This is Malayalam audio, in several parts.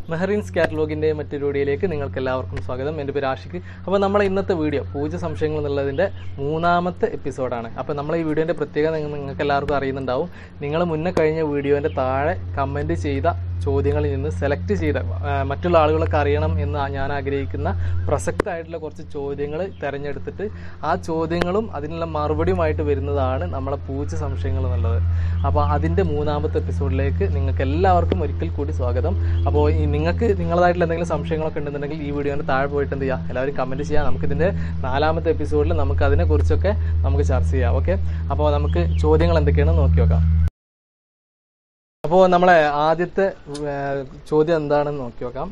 മെഹറിൻസ് കാറ്റലോഗിൻ്റെ മറ്റൊരു വീഡിയോയിലേക്ക് നിങ്ങൾക്ക് എല്ലാവർക്കും സ്വാഗതം എൻ്റെ പേര് ആഷിക്ക് അപ്പോൾ നമ്മളെ ഇന്നത്തെ വീഡിയോ പൂജ സംശയങ്ങൾ എന്നുള്ളതിൻ്റെ മൂന്നാമത്തെ എപ്പിസോഡാണ് അപ്പോൾ നമ്മൾ ഈ വീഡിയോൻ്റെ പ്രത്യേകത നിങ്ങൾ- നിങ്ങൾക്ക് എല്ലാവർക്കും അറിയുന്നുണ്ടാവും നിങ്ങൾ മുന്നേ കഴിഞ്ഞ വീഡിയോൻ്റെ താഴെ കമൻറ്റ് ചെയ്ത ചോദ്യങ്ങളിൽ നിന്ന് സെലക്ട് ചെയ്ത ആ, മറ്റുള്ള ആളുകളൊക്കെ അറിയണം എന്ന് ഞാൻ ആഗ്രഹിക്കുന്ന പ്രസക്തമായിട്ടുള്ള കുറച്ച് ചോദ്യങ്ങൾ തിരഞ്ഞെടുത്തിട്ട് ആ ചോദ്യങ്ങളും അതിനുള്ള മറുപടിയുമായിട്ട് വരുന്നതാണ് നമ്മളെ പൂജ സംശയങ്ങൾ എന്നുള്ളത് അപ്പോൾ അതിൻ്റെ മൂന്നാമത്തെ എപ്പിസോഡിലേക്ക് നിങ്ങൾക്ക് എല്ലാവർക്കും ഒരിക്കൽ കൂടി സ്വാഗതം അപ്പോൾ ഈ നിങ്ങൾക്ക് നിങ്ങളതായിട്ടുള്ള എന്തെങ്കിലും സംശയങ്ങളൊക്കെ ഉണ്ടെന്നുണ്ടെങ്കിൽ ഈ വീഡിയോൻ്റെ താഴെ പോയിട്ട് എന്ത് ചെയ്യുക എല്ലാവരും കമൻറ്റ് ചെയ്യാം നമുക്കിതിൻ്റെ നാലാമത്തെ എപ്പിസോഡിൽ നമുക്ക് അതിനെക്കുറിച്ചൊക്കെ നമുക്ക് ചർച്ച ചെയ്യാം ഓക്കെ അപ്പോൾ നമുക്ക് ചോദ്യങ്ങൾ എന്തൊക്കെയാണെന്ന് നോക്കി നോക്കാം അപ്പോൾ നമ്മളെ ആദ്യത്തെ ഏ, ചോദ്യം എന്താണെന്ന് നോക്കി നോക്കാം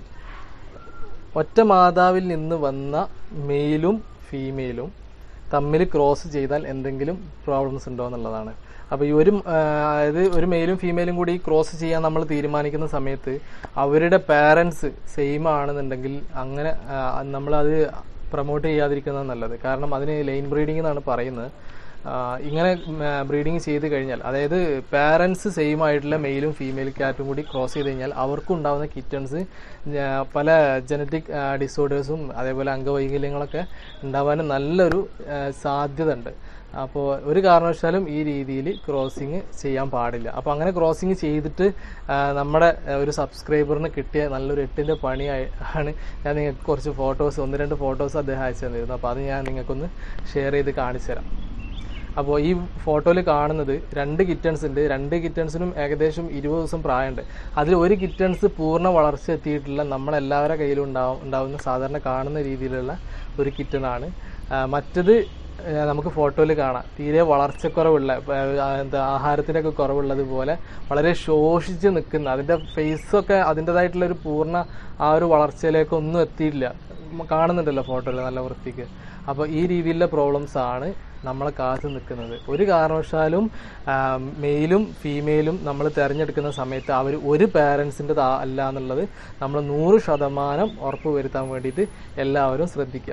ഒറ്റ മാതാവിൽ നിന്ന് വന്ന മെയിലും ഫീമെയിലും തമ്മിൽ ക്രോസ് ചെയ്താൽ എന്തെങ്കിലും പ്രോബ്ലംസ് ഉണ്ടോ എന്നുള്ളതാണ് അപ്പോൾ ഈ ഒരു ആ, അതായത് ഒരു മെയിലും ഫീമെയിലും കൂടി ക്രോസ് ചെയ്യാൻ നമ്മൾ തീരുമാനിക്കുന്ന സമയത്ത് അവരുടെ പാരൻസ് സെയിം ആണെന്നുണ്ടെങ്കിൽ അങ്ങനെ നമ്മളത് പ്രൊമോട്ട് ചെയ്യാതിരിക്കുന്നത് നല്ലത് കാരണം അതിന് ലൈൻ ബ്രീഡിംഗ് എന്നാണ് പറയുന്നത് ആ, ഇങ്ങനെ ബ്രീഡിങ് ചെയ്ത് കഴിഞ്ഞാൽ അതായത് പാരൻസ് സെയിം ആയിട്ടുള്ള മെയിലും ഫീമെയിൽ കാറ്റും കൂടി ക്രോസ് ചെയ്ത് കഴിഞ്ഞാൽ അവർക്കും ഉണ്ടാകുന്ന കിറ്റൺസ് പല ജനറ്റിക് ഡിസോർഡേഴ്സും അതേപോലെ അംഗവൈകല്യങ്ങളൊക്കെ ഉണ്ടാവാൻ നല്ലൊരു ആ, സാധ്യത ഉണ്ട് അപ്പോൾ ഒരു കാരണവശാലും ഈ രീതിയിൽ ക്രോസിങ് ചെയ്യാൻ പാടില്ല അപ്പോൾ അങ്ങനെ ക്രോസിങ് ചെയ്തിട്ട് ആ, നമ്മുടെ ആ, ഒരു സബ്സ്ക്രൈബറിന് കിട്ടിയ നല്ലൊരു എട്ടിൻ്റെ പണിയായി ആണ് ഞാൻ നിങ്ങൾക്ക് കുറച്ച് ഫോട്ടോസ് ഒന്ന് രണ്ട് ഫോട്ടോസ് അദ്ദേഹം അയച്ചു തന്നിരുന്നു അപ്പോൾ അത് ഞാൻ നിങ്ങൾക്കൊന്ന് ഷെയർ ചെയ്ത് കാണിച്ചു തരാം അപ്പോൾ ഈ ഫോട്ടോയിൽ കാണുന്നത് രണ്ട് കിറ്റൺസ് ഉണ്ട് രണ്ട് കിറ്റൺസിനും ഏകദേശം ഇരുപത് ദിവസം പ്രായമുണ്ട് അതിൽ ഒരു കിറ്റൺസ് പൂർണ്ണ വളർച്ച എത്തിയിട്ടുള്ള നമ്മളെല്ലാവരുടെ കയ്യിലും ഉണ്ടാവും ഉണ്ടാവുന്ന സാധാരണ കാണുന്ന രീതിയിലുള്ള ഒരു കിറ്റണാണ് മറ്റത് ആ, നമുക്ക് ഫോട്ടോയിൽ കാണാം തീരെ വളർച്ചക്കുറവുള്ള ആ, എന്താ ആഹാരത്തിൻ്റെ ഒക്കെ കുറവുള്ളതുപോലെ വളരെ ശോഷിച്ച് നിൽക്കുന്ന അതിൻ്റെ ഫേസൊക്കെ അതിൻ്റെതായിട്ടുള്ള ഒരു പൂർണ്ണ ആ ഒരു വളർച്ചയിലേക്കൊന്നും എത്തിയിട്ടില്ല ഉം, കാണുന്നുണ്ടല്ലോ ഫോട്ടോയിൽ നല്ല വൃത്തിക്ക് അപ്പോൾ ഈ രീതിയിലുള്ള പ്രോബ്ലംസ് ആണ് നമ്മളെ കാത്തു നിൽക്കുന്നത് ഒരു കാരണവശാലും മെയിലും ഫീമെയിലും നമ്മൾ തിരഞ്ഞെടുക്കുന്ന സമയത്ത് അവർ ഒരു പാരൻസിൻ്റെ അല്ല എന്നുള്ളത് നമ്മൾ നൂറ് ശതമാനം ഉറപ്പ് വരുത്താൻ വേണ്ടിയിട്ട് എല്ലാവരും ശ്രദ്ധിക്കുക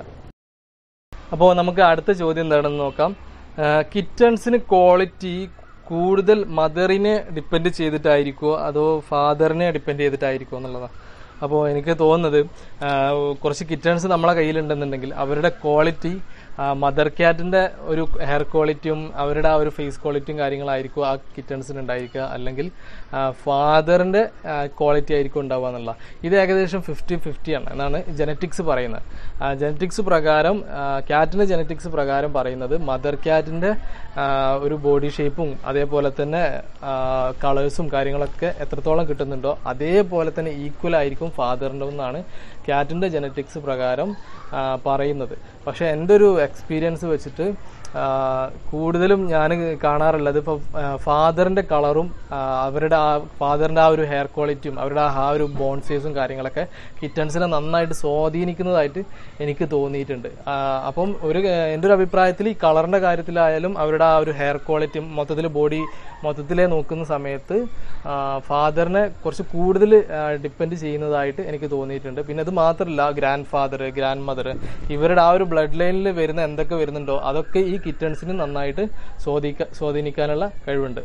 അപ്പോൾ നമുക്ക് അടുത്ത ചോദ്യം എന്താണെന്ന് നോക്കാം കിറ്റൺസിന് ക്വാളിറ്റി കൂടുതൽ മദറിനെ ഡിപ്പെൻഡ് ചെയ്തിട്ടായിരിക്കുമോ അതോ ഫാദറിനെ ഡിപ്പെൻഡ് ചെയ്തിട്ടായിരിക്കുമോ എന്നുള്ളതാണ് അപ്പോൾ എനിക്ക് തോന്നുന്നത് ആ, കുറച്ച് കിറ്റൺസ് നമ്മളെ കയ്യിലുണ്ടെന്നുണ്ടെങ്കിൽ അവരുടെ ക്വാളിറ്റി മദർ ക്യാറ്റിൻ്റെ ഒരു ഹെയർ ക്വാളിറ്റിയും അവരുടെ ആ ഒരു ഫേസ് ക്വാളിറ്റിയും കാര്യങ്ങളായിരിക്കും ആ കിറ്റൺസിന് ഉണ്ടായിരിക്കുക അല്ലെങ്കിൽ ഫാദറിൻ്റെ ക്വാളിറ്റി ആയിരിക്കും ഉണ്ടാവുക എന്നുള്ള ഇത് ഏകദേശം ഫിഫ്റ്റി ഫിഫ്റ്റി ആണ് എന്നാണ് ജനറ്റിക്സ് പറയുന്നത് ജനറ്റിക്സ് പ്രകാരം ക്യാറ്റിൻ്റെ ജനറ്റിക്സ് പ്രകാരം പറയുന്നത് മദർ ക്യാറ്റിൻ്റെ ഒരു ബോഡി ഷേപ്പും അതേപോലെ തന്നെ കളേഴ്സും കാര്യങ്ങളൊക്കെ എത്രത്തോളം കിട്ടുന്നുണ്ടോ അതേപോലെ തന്നെ ഈക്വൽ ആയിരിക്കും ഫാദറിൻ്റെ എന്നാണ് ക്യാറ്റിൻ്റെ ജനറ്റിക്സ് പ്രകാരം ആ, പറയുന്നത് പക്ഷേ എൻ്റെ ഒരു എക്സ്പീരിയൻസ് വെച്ചിട്ട് ആ, കൂടുതലും ഞാൻ കാണാറുള്ളത് ഇപ്പോൾ ഫാദറിൻ്റെ കളറും അവരുടെ ആ ഫാദറിൻ്റെ ആ ഒരു ഹെയർ ക്വാളിറ്റിയും അവരുടെ ആ ആ ഒരു ബോൺ സൈസും കാര്യങ്ങളൊക്കെ കിറ്റൺസിനെ നന്നായിട്ട് സ്വാധീനിക്കുന്നതായിട്ട് എനിക്ക് തോന്നിയിട്ടുണ്ട് ആ, അപ്പം ഒരു എൻ്റെ ഒരു അഭിപ്രായത്തിൽ ഈ കളറിൻ്റെ കാര്യത്തിലായാലും അവരുടെ ആ ഒരു ഹെയർ ക്വാളിറ്റിയും മൊത്തത്തിൽ ബോഡി മൊത്തത്തിലെ നോക്കുന്ന സമയത്ത് ഫാദറിനെ കുറച്ച് കൂടുതൽ ഡിപ്പെൻഡ് ചെയ്യുന്നതായിട്ട് എനിക്ക് തോന്നിയിട്ടുണ്ട് പിന്നെ അത് മാത്രമല്ല ഗ്രാൻഡ് ഫാദർ ഗ്രാൻഡ് മദർ ഇവരുടെ ആ ഒരു ബ്ലഡ് ലൈനിൽ വരുന്ന എന്തൊക്കെ വരുന്നുണ്ടോ അതൊക്കെ ഈ കിറ്റൺസിന് നന്നായിട്ട് സ്വാധീനിക്ക സ്വാധീനിക്കാനുള്ള കഴിവുണ്ട്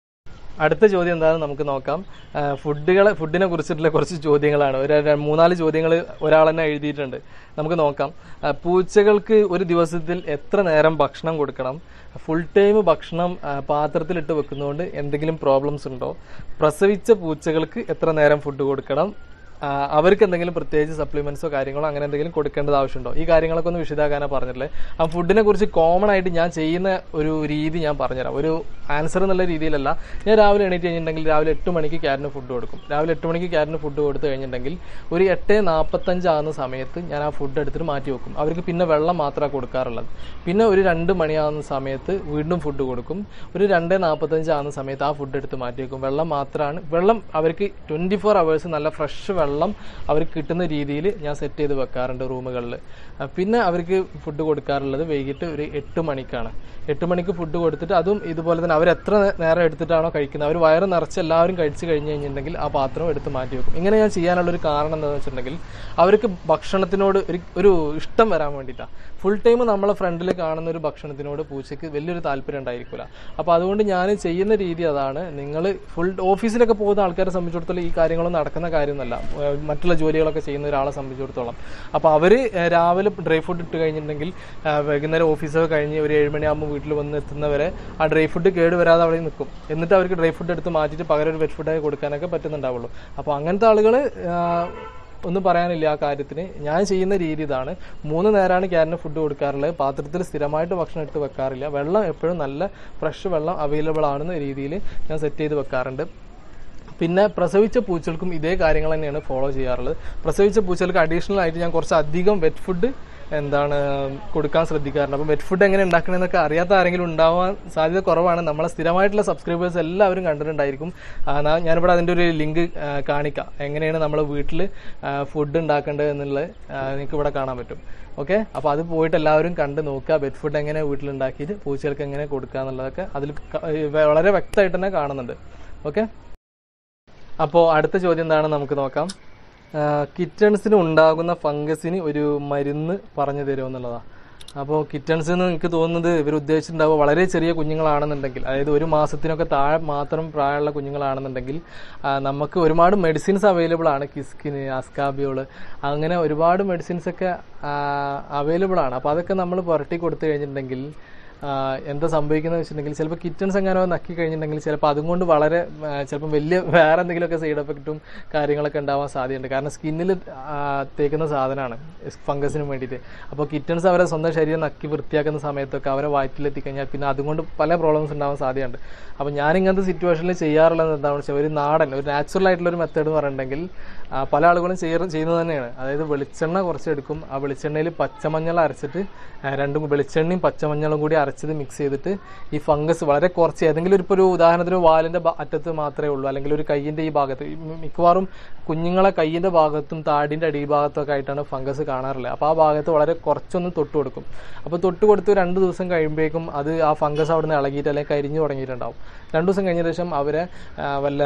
അടുത്ത ചോദ്യം എന്താണെന്ന് നമുക്ക് നോക്കാം ആ, ഫുഡുകളെ ഫുഡിനെ കുറിച്ചിട്ടുള്ള കുറച്ച് ചോദ്യങ്ങളാണ് ഒരു ര- മൂന്നാല് ചോദ്യങ്ങൾ ഒരാൾ തന്നെ എഴുതിയിട്ടുണ്ട് നമുക്ക് നോക്കാം ആ, പൂച്ചകൾക്ക് ഒരു ദിവസത്തിൽ എത്ര നേരം ഭക്ഷണം കൊടുക്കണം ഫുൾ ടൈം ഭക്ഷണം ആ, പാത്രത്തിലിട്ട് വെക്കുന്നതുകൊണ്ട് എന്തെങ്കിലും പ്രോബ്ലംസ് ഉണ്ടോ പ്രസവിച്ച പൂച്ചകൾക്ക് എത്ര നേരം ഫുഡ് കൊടുക്കണം ആ, അവർക്ക് എന്തെങ്കിലും പ്രത്യേകിച്ച് സപ്ലിമെന്റ്സോ കാര്യങ്ങളോ അങ്ങനെ എന്തെങ്കിലും കൊടുക്കേണ്ടത് ആവശ്യമുണ്ടോ ഈ കാര്യങ്ങളൊക്കെ ഒന്ന് വിശദാക്കാനാണ് പറഞ്ഞിട്ടുള്ളത് ആ ഫുഡിനെ കുറിച്ച് കോമൺ ആയിട്ട് ഞാൻ ചെയ്യുന്ന ഒരു രീതി ഞാൻ പറഞ്ഞുതരാം ഒരു ആൻസർ എന്നുള്ള രീതിയിലല്ല ഞാൻ രാവിലെ എണീറ്റ് കഴിഞ്ഞിട്ടുണ്ടെങ്കിൽ രാവിലെ എട്ട് മണിക്ക് ക്യാറ്റിന് ഫുഡ് കൊടുക്കും രാവിലെ എട്ട് മണിക്ക് ക്യാറ്റിന് ഫുഡ് കൊടുത്തു കഴിഞ്ഞിട്ടുണ്ടെങ്കിൽ ഒരു എട്ട് നാൽപ്പത്തഞ്ച് ആകുന്ന സമയത്ത് ഞാൻ ആ ഫുഡ് എടുത്തിട്ട് മാറ്റി വെക്കും അവർക്ക് പിന്നെ വെള്ളം മാത്രമാണ് കൊടുക്കാറുള്ളത് പിന്നെ ഒരു രണ്ട് മണിയാകുന്ന സമയത്ത് വീണ്ടും ഫുഡ് കൊടുക്കും ഒരു രണ്ട് നാൽപ്പത്തഞ്ച് ആകുന്ന സമയത്ത് ആ ഫുഡ് എടുത്ത് മാറ്റി വെക്കും വെള്ളം മാത്രമാണ് വെള്ളം അവർക്ക് ട്വൻറ്റി ഫോർ അവേഴ്സ് നല്ല ഫ്രഷ് വെള്ളം അവർക്ക് കിട്ടുന്ന രീതിയിൽ ഞാൻ സെറ്റ് ചെയ്ത് വെക്കാറുണ്ട് റൂമുകളിൽ പിന്നെ അവർക്ക് ഫുഡ് കൊടുക്കാറുള്ളത് വൈകിട്ട് ഒരു എട്ട് മണിക്കാണ് എട്ട് മണിക്ക് ഫുഡ് കൊടുത്തിട്ട് അതും ഇതുപോലെ തന്നെ അവർ എത്ര നേരം എടുത്തിട്ടാണോ കഴിക്കുന്നത് അവർ വയറ് നിറച്ച് എല്ലാവരും കഴിച്ചു കഴിഞ്ഞ് കഴിഞ്ഞിട്ടുണ്ടെങ്കിൽ ആ പാത്രം എടുത്ത് മാറ്റി വെക്കും ഇങ്ങനെ ഞാൻ ചെയ്യാനുള്ള ഒരു കാരണം എന്താണെന്ന് വെച്ചിട്ടുണ്ടെങ്കിൽ അവർക്ക് ഭക്ഷണത്തിനോട് ഒരു ഒരു ഇഷ്ടം വരാൻ വേണ്ടിയിട്ടാണ് ഫുൾ ടൈം നമ്മളെ ഫ്രണ്ടിൽ കാണുന്ന ഒരു ഭക്ഷണത്തിനോട് പൂച്ചയ്ക്ക് വലിയൊരു താല്പര്യം ഉണ്ടായിരിക്കില്ല അപ്പോൾ അതുകൊണ്ട് ഞാൻ ചെയ്യുന്ന രീതി അതാണ് നിങ്ങൾ ഫുൾ ഓഫീസിലൊക്കെ പോകുന്ന ആൾക്കാരെ സംബന്ധിച്ചിടത്തോളം ഈ കാര്യങ്ങളൊന്നും നടക്കുന്ന കാര്യമൊന്നുമല്ല ഏഹ് മറ്റുള്ള ജോലികളൊക്കെ ചെയ്യുന്ന ഒരാളെ സംബന്ധിച്ചിടത്തോളം അപ്പോൾ അവർ രാവിലെ ഡ്രൈ ഫുഡ് ഇട്ട് കഴിഞ്ഞിട്ടുണ്ടെങ്കിൽ ആ, വൈകുന്നേരം ഓഫീസൊക്കെ കഴിഞ്ഞ് ഒരു ഏഴ് മണിയാകുമ്പോൾ വീട്ടിൽ വന്ന് എത്തുന്നവരെ ആ ഡ്രൈ ഫുഡ് കേട് വരാതെ അവിടെ നിൽക്കും എന്നിട്ട് അവർക്ക് ഡ്രൈ ഫുഡ് എടുത്ത് മാറ്റിയിട്ട് പകരം ഒരു വെറ്റ് ഫുഡായി കൊടുക്കാനൊക്കെ പറ്റുന്നുണ്ടാവുള്ളൂ അപ്പോൾ അങ്ങനത്തെ ആളുകൾ ഒന്നും പറയാനില്ല ആ കാര്യത്തിന് ഞാൻ ചെയ്യുന്ന രീതി ഇതാണ് മൂന്ന് നേരമാണ് ക്യാരന് ഫുഡ് കൊടുക്കാറുള്ളത് പാത്രത്തിൽ സ്ഥിരമായിട്ട് ഭക്ഷണം ഇട്ട് വെക്കാറില്ല വെള്ളം എപ്പോഴും നല്ല ഫ്രഷ് വെള്ളം അവൈലബിൾ ആണെന്ന രീതിയിൽ ഞാൻ സെറ്റ് ചെയ്ത് വെക്കാറുണ്ട് പിന്നെ പ്രസവിച്ച പൂച്ചകൾക്കും ഇതേ കാര്യങ്ങൾ തന്നെയാണ് ഫോളോ ചെയ്യാറുള്ളത് പ്രസവിച്ച പൂച്ചകൾക്ക് അഡീഷണൽ ആയിട്ട് ഞാൻ കുറച്ച് അധികം വെറ്റ് ഫുഡ് എന്താണ് കൊടുക്കാൻ ശ്രദ്ധിക്കാറുണ്ട് അപ്പം വെറ്റ് ഫുഡ് എങ്ങനെ ഉണ്ടാക്കണമെന്നൊക്കെ അറിയാത്ത ആരെങ്കിലും ഉണ്ടാവാൻ സാധ്യത കുറവാണ് നമ്മളെ സ്ഥിരമായിട്ടുള്ള സബ്സ്ക്രൈബേഴ്സ് എല്ലാവരും കണ്ടിട്ടുണ്ടായിരിക്കും ആ, നാ- ഞാനിവിടെ അതിൻ്റെ ഒരു ലിങ്ക് കാണിക്കാം എങ്ങനെയാണ് നമ്മൾ വീട്ടിൽ ഫുഡ് ഉണ്ടാക്കേണ്ടത് എന്നുള്ളത് ആ, നിങ്ങൾക്ക് ഇവിടെ കാണാൻ പറ്റും ഓക്കെ അപ്പോൾ അത് പോയിട്ട് എല്ലാവരും കണ്ട് നോക്കുക വെറ്റ് ഫുഡ് എങ്ങനെ വീട്ടിലുണ്ടാക്കിയിട്ട് പൂച്ചകൾക്ക് എങ്ങനെ കൊടുക്കുക എന്നുള്ളതൊക്കെ അതിൽ ക- വളരെ വ്യക്തമായിട്ട് തന്നെ കാണുന്നുണ്ട് ഓക്കെ അപ്പോൾ അടുത്ത ചോദ്യം എന്താണെന്ന് നമുക്ക് നോക്കാം കിറ്റൺസിന് ഉണ്ടാകുന്ന ഫംഗസിന് ഒരു മരുന്ന് പറഞ്ഞു തരുമെന്നുള്ളതാണ് അപ്പോൾ കിറ്റൺസ് എന്ന് എനിക്ക് തോന്നുന്നത് ഇവർ ഉദ്ദേശിച്ചിട്ടുണ്ടാവുക വളരെ ചെറിയ കുഞ്ഞുങ്ങളാണെന്നുണ്ടെങ്കിൽ അതായത് ഒരു മാസത്തിനൊക്കെ താഴെ മാത്രം പ്രായമുള്ള കുഞ്ഞുങ്ങളാണെന്നുണ്ടെങ്കിൽ ആ, നമുക്ക് ഒരുപാട് മെഡിസിൻസ് അവൈലബിൾ ആണ് കിസ്കിന് അസ്കാബിയോള് അങ്ങനെ ഒരുപാട് മെഡിസിൻസ് ഒക്കെ അവൈലബിൾ ആണ് അപ്പോൾ അതൊക്കെ നമ്മൾ പുരട്ടി കൊടുത്തു കഴിഞ്ഞിട്ടുണ്ടെങ്കിൽ ആ, എന്താ സംഭവിക്കുന്നത് വെച്ചിട്ടുണ്ടെങ്കിൽ ചിലപ്പോൾ കിറ്റൺസ് എങ്ങാനോ നക്കി കഴിഞ്ഞിട്ടുണ്ടെങ്കിൽ ചിലപ്പോൾ അതും കൊണ്ട് വളരെ ആ, ചിലപ്പോൾ വലിയ വേറെ എന്തെങ്കിലുമൊക്കെ സൈഡ് എഫക്റ്റും കാര്യങ്ങളൊക്കെ ഉണ്ടാവാൻ സാധ്യതയുണ്ട് കാരണം സ്കിന്നിൽ തേക്കുന്ന സാധനമാണ് ഫംഗസിന് വേണ്ടിയിട്ട് അപ്പോൾ കിറ്റൺസ് അവരെ സ്വന്തം ശരീരം നക്കി വൃത്തിയാക്കുന്ന സമയത്തൊക്കെ അവരെ വയറ്റിലെത്തിക്കഴിഞ്ഞാൽ പിന്നെ അതുകൊണ്ട് പല പ്രോബ്ലംസ് ഉണ്ടാവാൻ സാധ്യതയുണ്ട് അപ്പോൾ ഞാൻ ഇങ്ങനത്തെ സിറ്റുവേഷനിൽ ചെയ്യാറുള്ളത് എന്താണെന്ന് വെച്ചാൽ ഒരു നാടൻ ഒരു നാച്ചുറൽ ആയിട്ടുള്ള ഒരു മെത്തേഡ് എന്ന് പറഞ്ഞിട്ടുണ്ടെങ്കിൽ ആ, പല ആളുകളും ചെയ്യാറ് ചെയ്യുന്നത് തന്നെയാണ് അതായത് വെളിച്ചെണ്ണ കുറച്ച് എടുക്കും ആ വെളിച്ചെണ്ണയിൽ പച്ചമഞ്ഞൾ അരച്ചിട്ട് ആ, രണ്ടും വെളിച്ചെണ്ണയും പച്ചമഞ്ഞളും കൂടി അരച്ചത് മിക്സ് ചെയ്തിട്ട് ഈ ഫംഗസ് വളരെ കുറച്ച് ഏതെങ്കിലും ഒരു ഇപ്പോൾ ഒരു ഉദാഹരണത്തിന് വാലിന്റെ ഭാ- അറ്റത്ത് മാത്രമേ ഉള്ളൂ അല്ലെങ്കിൽ ഒരു കയ്യിന്റെ ഈ ഭാഗത്ത് ഈ മി- മിക്കവാറും കുഞ്ഞുങ്ങളെ കയ്യിന്റെ ഭാഗത്തും താടിന്റെ അടിഭാഗത്തൊക്കെ ആയിട്ടാണ് ഫംഗസ് കാണാറുള്ളത് അപ്പോൾ ആ ഭാഗത്ത് വളരെ കുറച്ചൊന്ന് തൊട്ട് കൊടുക്കും അപ്പോൾ തൊട്ട് കൊടുത്ത് രണ്ട് ദിവസം കഴിയുമ്പോഴേക്കും അത് ആ ഫംഗസ് അവിടെ നിന്ന് ഇളകിയിട്ട് അല്ലെങ്കിൽ കരിഞ്ഞു തുടങ്ങിയിട്ടുണ്ടാവും രണ്ട് ദിവസം കഴിഞ്ഞ ശേഷം അവരെ ആ, വല്ല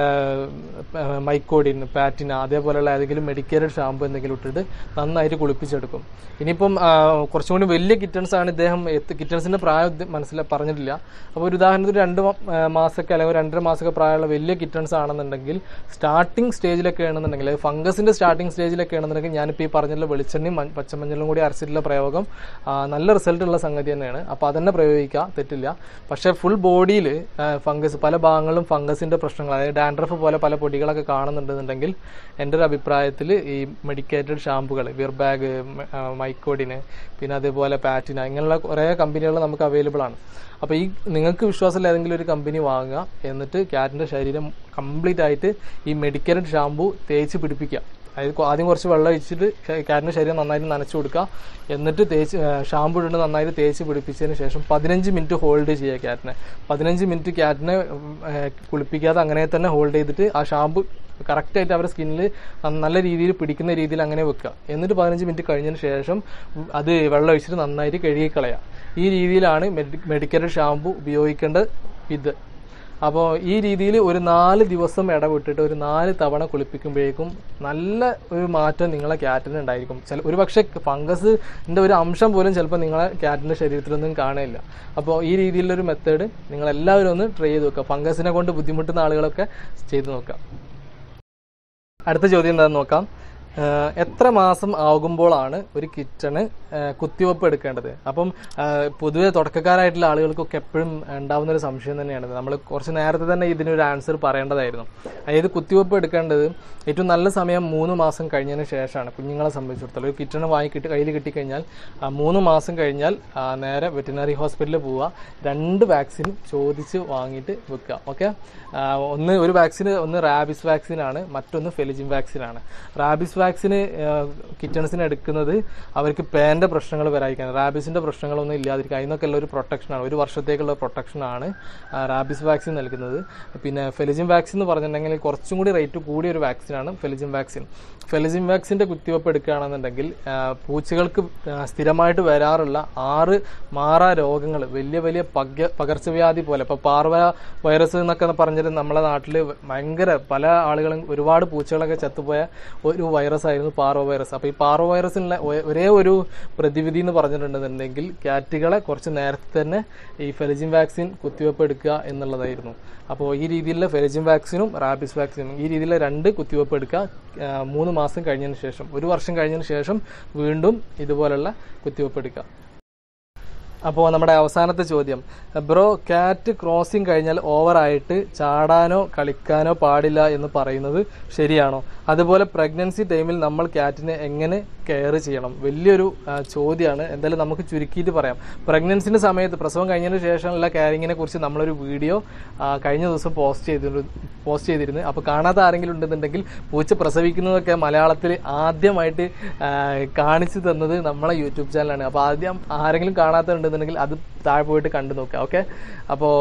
ആ, മൈക്കോഡിൻ പാറ്റിന അതേപോലെയുള്ള ഏതെങ്കിലും മെഡിക്കേറ്റഡ് ഷാമ്പു എന്തെങ്കിലും ഇട്ടിട്ട് നന്നായിട്ട് കുളിപ്പിച്ചെടുക്കും ഇനിയിപ്പം ആ, കുറച്ചും കൂടി വലിയ കിറ്റൺസ് ആണ് ഇദ്ദേഹം എത്ത് കിറ്റൺസിന്റെ പ്രായം ഇത് മനസ്സിലാ പറഞ്ഞിട്ടില്ല അപ്പോൾ ഒരു ഉദാഹരണത്തിന് രണ്ട് മ- ആ, മാസമൊക്കെ അല്ലെങ്കിൽ ഒരു രണ്ടര മാസമൊക്കെ പ്രായമുള്ള വലിയ കിറ്റൺസ് ആണെന്നുണ്ടെങ്കിൽ സ്റ്റാർട്ടിംഗ് സ്റ്റേജിലൊക്കെ ആണെന്നുണ്ടെങ്കിൽ ഫംഗസിന്റെ സ്റ്റാർട്ടിംഗ് സ്റ്റേജിലൊക്കെ ആണെന്നുണ്ടെങ്കിൽ ഞാനിപ്പോൾ ഈ പറഞ്ഞിട്ടുള്ള വെളിച്ചെണ്ണയും മഞ്ഞ- പച്ചമഞ്ഞളും കൂടി അരച്ചിട്ടുള്ള പ്രയോഗം ആ, നല്ല റിസൾട്ട് ഉള്ള സംഗതി തന്നെയാണ് അപ്പോൾ അതന്നെ പ്രയോഗിക്കുക തെറ്റില്ല പക്ഷേ ഫുൾ ബോഡിയിൽ ഫംഗസ് പല ഭാഗങ്ങളിലും ഫംഗസിന്റെ പ്രശ്നങ്ങൾ അതായത് ഡാൻഡ്രഫ് പോലെ പല പൊടികളൊക്കെ കാണുന്നുണ്ടെന്നുണ്ടെങ്കിൽ എൻ്റെ ഒരു അഭിപ്രായത്തിൽ ഈ മെഡിക്കേറ്റഡ് ഷാമ്പുകൾ വിർബാഗ് മൈക്കോഡിന് പിന്നെ അതേപോലെ പാറ്റിന ഇങ്ങനെയുള്ള കുറേ കമ്പനികൾ നമുക്ക് അവൈലബിൾ ആണ് അപ്പോൾ ഈ നിങ്ങൾക്ക് വിശ്വാസമില്ല ഏതെങ്കിലും ഒരു കമ്പനി വാങ്ങുക എന്നിട്ട് ക്യാറ്റിൻ്റെ ശരീരം കംപ്ലീറ്റ് ആയിട്ട് ഈ മെഡിക്കേറ്റഡ് ഷാമ്പു തേച്ച് പിടിപ്പിക്കുക അതായത് കൊ- ആദ്യം കുറച്ച് വെള്ളം ഒഴിച്ചിട്ട് ക്യാറ്റിൻ്റെ ശരീരം നന്നായിട്ട് നനച്ചു കൊടുക്കുക എന്നിട്ട് തേച്ച് ഷാമ്പു ഇട്ട് നന്നായിട്ട് തേച്ച് പിടിപ്പിച്ചതിന് ശേഷം പതിനഞ്ച് മിനിറ്റ് ഹോൾഡ് ചെയ്യുക ക്യാറ്റിനെ പതിനഞ്ച് മിനിറ്റ് ക്യാറ്റിനെ ഉം, ഏഹ്, കുളിപ്പിക്കാതെ അങ്ങനെ തന്നെ ഹോൾഡ് ചെയ്തിട്ട് ആ ഷാമ്പു കറക്റ്റായിട്ട് അവരുടെ സ്കിന്നിൽ നല്ല രീതിയിൽ പിടിക്കുന്ന രീതിയിൽ അങ്ങനെ വെക്കുക എന്നിട്ട് പതിനഞ്ച് മിനിറ്റ് കഴിഞ്ഞതിന് ശേഷം ഉം, അത് വെള്ളം ഒഴിച്ചിട്ട് നന്നായിട്ട് കഴുകിക്കളയുക ഈ രീതിയിലാണ് മെഡിക്കൽ ഷാമ്പു ഉപയോഗിക്കേണ്ട ഇത് അപ്പോൾ ഈ രീതിയിൽ ഒരു നാല് ദിവസം ഇടവിട്ടിട്ട് ഒരു നാല് തവണ കുളിപ്പിക്കുമ്പോഴേക്കും നല്ല ഒരു മാറ്റം നിങ്ങളെ ക്യാറ്റിന് ഉണ്ടായിരിക്കും ചില ഒരു പക്ഷേ ഫംഗസിൻ്റെ ഒരു അംശം പോലും ചിലപ്പോൾ നിങ്ങളെ ക്യാറ്റിൻ്റെ ശരീരത്തിലൊന്നും കാണില്ല അപ്പോൾ ഈ രീതിയിലൊരു മെത്തേഡ് നിങ്ങൾ എല്ലാവരും ഒന്ന് ട്രൈ ചെയ്ത് നോക്കുക ഫംഗസിനെ കൊണ്ട് ബുദ്ധിമുട്ടുന്ന ആളുകളൊക്കെ ചെയ്ത് നോക്കുക അടുത്ത ചോദ്യം എന്താണെന്ന് നോക്കാം ആഹ് എത്ര മാസം ആകുമ്പോഴാണ് ഒരു കിച്ചണ് ആഹ് കുത്തിവെപ്പ് എടുക്കേണ്ടത് അപ്പം ആഹ് പൊതുവെ തുടക്കക്കാരായിട്ടുള്ള ആളുകൾക്കൊക്കെ എപ്പോഴും ഉണ്ടാവുന്ന ഒരു സംശയം തന്നെയാണ് നമ്മൾ കുറച്ച് നേരത്തെ തന്നെ ഇതിനൊരു ആൻസർ പറയേണ്ടതായിരുന്നു അതായത് കുത്തിവെപ്പ് എടുക്കേണ്ടത് ഏറ്റവും നല്ല സമയം മൂന്ന് മാസം കഴിഞ്ഞതിന് ശേഷമാണ് കുഞ്ഞുങ്ങളെ സംബന്ധിച്ചിടത്തോളം ഒരു കിച്ചണ് വാങ്ങി കിട്ടി കയ്യിൽ കിട്ടിക്കഴിഞ്ഞാൽ ആ മൂന്ന് മാസം കഴിഞ്ഞാൽ ആ, നേരെ വെറ്റിനറി ഹോസ്പിറ്റലിൽ പോവുക രണ്ട് വാക്സിൻ ചോദിച്ച് വാങ്ങിയിട്ട് വെക്കുക ഓക്കെ ഒന്ന് ഒരു വാക്സിൻ ഒന്ന് റാബിസ് വാക്സിൻ ആണ് മറ്റൊന്ന് ഫെലിജിൻ വാക്സിൻ ആണ് റാബിസ് വാക്സിന് കിറ്റൺസിന് എടുക്കുന്നത് അവർക്ക് പേന്റെ പ്രശ്നങ്ങൾ വരാതിരിക്കാൻ റാബിസിന്റെ പ്രശ്നങ്ങളൊന്നും ഇല്ലാതിരിക്കാൻ അതിനൊക്കെ ഉള്ള ഒരു പ്രൊട്ടക്ഷനാണ് ഒരു വർഷത്തേക്കുള്ള പ്രൊട്ടക്ഷനാണ് റാബിസ് വാക്സിൻ നൽകുന്നത് പിന്നെ ഫെലിജിൻ വാക്സിൻ എന്ന് പറഞ്ഞിട്ടുണ്ടെങ്കിൽ കുറച്ചും കൂടി റേറ്റ് കൂടിയ ഒരു വാക്സിനാണ് ഫെലിജിൻ വാക്സിൻ ഫെലിജിൻ വാക്സിന്റെ കുത്തിവെപ്പ് എടുക്കുകയാണെന്നുണ്ടെങ്കിൽ ആ, പൂച്ചകൾക്ക് ആ, സ്ഥിരമായിട്ട് വരാറുള്ള ആറ് മാറാ രോഗങ്ങൾ വലിയ വലിയ പക പകർച്ചവ്യാധി പോലെ ഇപ്പോൾ പാർവ വൈറസ് എന്നൊക്കെ പറഞ്ഞിട്ട് നമ്മളെ നാട്ടിൽ ഭയങ്കര പല ആളുകളും ഒരുപാട് പൂച്ചകളൊക്കെ ചത്തുപോയ ഒരു വൈറസ് വൈറസ് ആയിരുന്നു പാറോ വൈറസ് അപ്പോൾ ഈ പാറോ വൈറസിനുള്ള ഒ- ഒരേ ഒരു പ്രതിവിധി എന്ന് പറഞ്ഞിട്ടുണ്ടെന്നുണ്ടെങ്കിൽ ക്യാറ്റുകളെ കുറച്ച് നേരത്തെ തന്നെ ഈ ഫെലജിൻ വാക്സിൻ കുത്തിവെപ്പ് എടുക്കുക എന്നുള്ളതായിരുന്നു അപ്പോൾ ഈ രീതിയിലുള്ള ഫെലജിൻ വാക്സിനും റാബിസ് വാക്സിനും ഈ രീതിയിലുള്ള രണ്ട് കുത്തിവെപ്പ് എടുക്കുക ആ, മൂന്ന് മാസം കഴിഞ്ഞതിന് ശേഷം ഒരു വർഷം കഴിഞ്ഞതിന് ശേഷം വീണ്ടും ഇതുപോലുള്ള കുത്തിവെപ്പ് എടുക്കുക അപ്പോൾ നമ്മുടെ അവസാനത്തെ ചോദ്യം ബ്രോ കാറ്റ് ക്രോസിംഗ് കഴിഞ്ഞാൽ ഓവറായിട്ട് ചാടാനോ കളിക്കാനോ പാടില്ല എന്ന് പറയുന്നത് ശരിയാണോ അതുപോലെ പ്രഗ്നൻസി ടൈമിൽ നമ്മൾ കാറ്റിനെ എങ്ങനെ കെയർ ചെയ്യണം വലിയൊരു ആ, ചോദ്യമാണ് എന്തായാലും നമുക്ക് ചുരുക്കിയിട്ട് പറയാം പ്രഗ്നൻസിന്റെ സമയത്ത് പ്രസവം കഴിഞ്ഞതിന് ശേഷമുള്ള കെയറിങ്ങിനെ കുറിച്ച് നമ്മളൊരു വീഡിയോ ആ, കഴിഞ്ഞ ദിവസം പോസ്റ്റ് ചെയ്തിരുന്നു പോസ്റ്റ് ചെയ്തിരുന്നു അപ്പോൾ കാണാത്ത ആരെങ്കിലും ഉണ്ടെന്നുണ്ടെങ്കിൽ പൂച്ച പ്രസവിക്കുന്നതൊക്കെ മലയാളത്തിൽ ആദ്യമായിട്ട് ആ, കാണിച്ചു തന്നത് നമ്മളെ യൂട്യൂബ് ചാനലാണ് അപ്പോൾ ആദ്യം ആരെങ്കിലും കാണാത്തുണ്ടെന്നുണ്ടെങ്കിൽ അത് താഴെ പോയിട്ട് കണ്ടു നോക്കുക ഓക്കെ അപ്പോൾ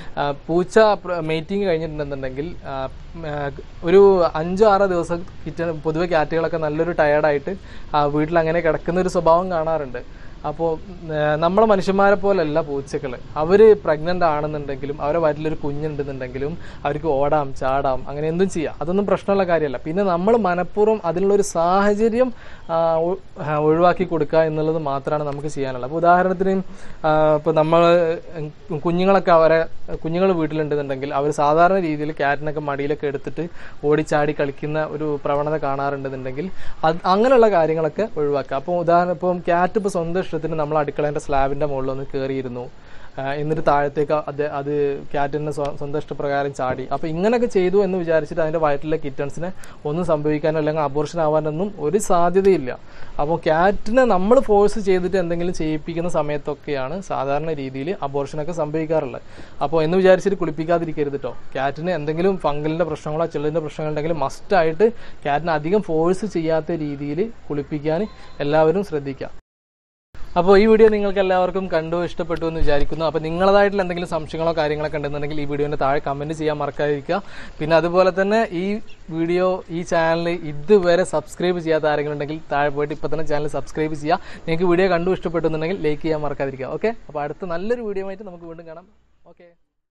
പൂച്ച മീറ്റിംഗ് കഴിഞ്ഞിട്ടുണ്ടെന്നുണ്ടെങ്കിൽ ആ, ഉം, ആ, ഒരു അഞ്ചോ ആറോ ദിവസം കിച്ചൺ പൊതുവെ ക്യാറ്റുകളൊക്കെ നല്ലൊരു ടയർഡായിട്ട് വീട്ടിൽ അങ്ങനെ കിടക്കുന്ന ഒരു സ്വഭാവം കാണാറുണ്ട് അപ്പോൾ നമ്മളെ മനുഷ്യന്മാരെ പോലല്ല പൂച്ചകൾ അവർ പ്രഗ്നൻ്റ് ആണെന്നുണ്ടെങ്കിലും അവരെ വയറ്റിലൊരു കുഞ്ഞുണ്ടെന്നുണ്ടെങ്കിലും അവർക്ക് ഓടാം ചാടാം അങ്ങനെ എന്തും ചെയ്യാം അതൊന്നും പ്രശ്നമുള്ള കാര്യമല്ല പിന്നെ നമ്മൾ മനഃപൂർവ്വം അതിനുള്ളൊരു സാഹചര്യം ആ, ഒ- ആ, ഒഴിവാക്കി കൊടുക്കുക എന്നുള്ളത് മാത്രമാണ് നമുക്ക് ചെയ്യാനുള്ളത് അപ്പോൾ ഉദാഹരണത്തിന് ഇപ്പോൾ നമ്മൾ കുഞ്ഞുങ്ങളൊക്കെ അവരെ കുഞ്ഞുങ്ങൾ വീട്ടിലുണ്ടെന്നുണ്ടെങ്കിൽ അവർ സാധാരണ രീതിയിൽ ക്യാറ്റിനൊക്കെ മടിയിലൊക്കെ എടുത്തിട്ട് ഓടിച്ചാടി കളിക്കുന്ന ഒരു പ്രവണത കാണാറുണ്ടെന്നുണ്ടെങ്കിൽ അത് അങ്ങനെയുള്ള കാര്യങ്ങളൊക്കെ ഒഴിവാക്കുക അപ്പോൾ ഉദാഹരണം ഇപ്പം ക്യാറ്റ് ഇപ്പോൾ സ്വന്തം ഇഷ്ടത്തിന് നമ്മൾ അടുക്കളേൻ്റെ സ്ലാബിൻ്റെ മുകളിൽ ഒന്ന് കയറിയിരുന്നു ആ, എന്നിട്ട് താഴത്തേക്ക് അത് അത് ക്യാറ്റിന് സ്വ- സ്വന്തം ഇഷ്ടപ്രകാരം ചാടി അപ്പോൾ ഇങ്ങനെയൊക്കെ ചെയ്തു എന്ന് വിചാരിച്ചിട്ട് അതിൻ്റെ വയറ്റിലെ കിറ്റൺസിനെ ഒന്നും സംഭവിക്കാനോ അല്ലെങ്കിൽ അബോർഷൻ ആവാനൊന്നും ഒരു സാധ്യതയില്ല അപ്പോൾ ക്യാറ്റിനെ നമ്മൾ ഫോഴ്സ് ചെയ്തിട്ട് എന്തെങ്കിലും ചെയ്യിപ്പിക്കുന്ന സമയത്തൊക്കെയാണ് സാധാരണ രീതിയിൽ അബോർഷനൊക്കെ സംഭവിക്കാറുള്ളത് അപ്പോൾ എന്ന് വിചാരിച്ചിട്ട് കുളിപ്പിക്കാതിരിക്കരുത് കേട്ടോ ക്യാറ്റിന് എന്തെങ്കിലും ഫംഗലിൻ്റെ പ്രശ്നങ്ങളോ ചെള്ളിൻ്റെ പ്രശ്നങ്ങളോ ഉണ്ടെങ്കിൽ മസ്റ്റായിട്ട് ക്യാറ്റിനെ അധികം ഫോഴ്സ് ചെയ്യാത്ത രീതിയിൽ കുളിപ്പിക്കാൻ എല്ലാവരും ശ്രദ്ധിക്കുക അപ്പോൾ ഈ വീഡിയോ നിങ്ങൾക്ക് എല്ലാവർക്കും കണ്ടു ഇഷ്ടപ്പെട്ടു എന്ന് വിചാരിക്കുന്നു അപ്പോൾ നിങ്ങളതായിട്ടുള്ള എന്തെങ്കിലും സംശയങ്ങളോ കാര്യങ്ങളൊക്കെ ഉണ്ടെന്നുണ്ടെങ്കിൽ ഈ വീഡിയോന്റെ താഴെ കമന്റ് ചെയ്യാൻ മറക്കാതിരിക്കുക പിന്നെ അതുപോലെ തന്നെ ഈ വീഡിയോ ഈ ചാനൽ ഇതുവരെ സബ്സ്ക്രൈബ് ചെയ്യാത്ത ആരെങ്കിലും ഉണ്ടെങ്കിൽ താഴെ പോയിട്ട് ഇപ്പോൾ തന്നെ ചാനൽ സബ്സ്ക്രൈബ് ചെയ്യുക നിങ്ങൾക്ക് വീഡിയോ കണ്ടു ഇഷ്ടപ്പെട്ടു എന്നുണ്ടെങ്കിൽ ലൈക്ക് ചെയ്യാൻ മറക്കാതിരിക്കുക ഓക്കെ അപ്പോൾ അടുത്ത നല്ലൊരു വീഡിയോ ആയിട്ട് നമുക്ക് വീണ്ടും കാണാം ഓക്കെ